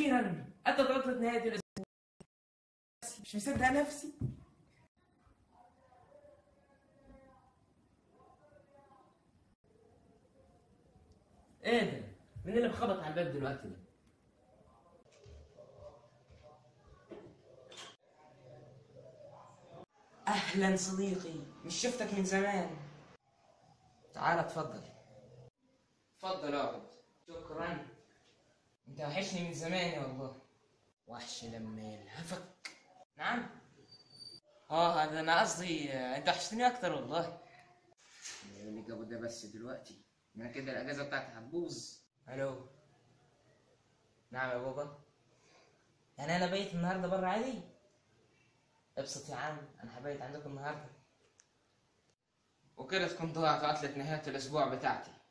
اخيرا اتت عطله نهايه الاسبوع مش مصدق نفسي ايه ده مين اللي بخبط على الباب دلوقتي ده اهلا صديقي مش شفتك من زمان تعال اتفضل اتفضل اقعد شكرا انت وحشني من زمان يا والله وحش لما يلهفك نعم اه هذا انا قصدي آه، انت وحشتني اكتر والله اللي جابوا ده بس دلوقتي انا كده الاجازه بتاعتي هتبوظ الو نعم يا بابا يعني انا بيت النهارده بره عادي ابسط يا عم انا هبيت عندكم النهارده وكده تكون ضاعت عطلة نهاية الأسبوع بتاعتي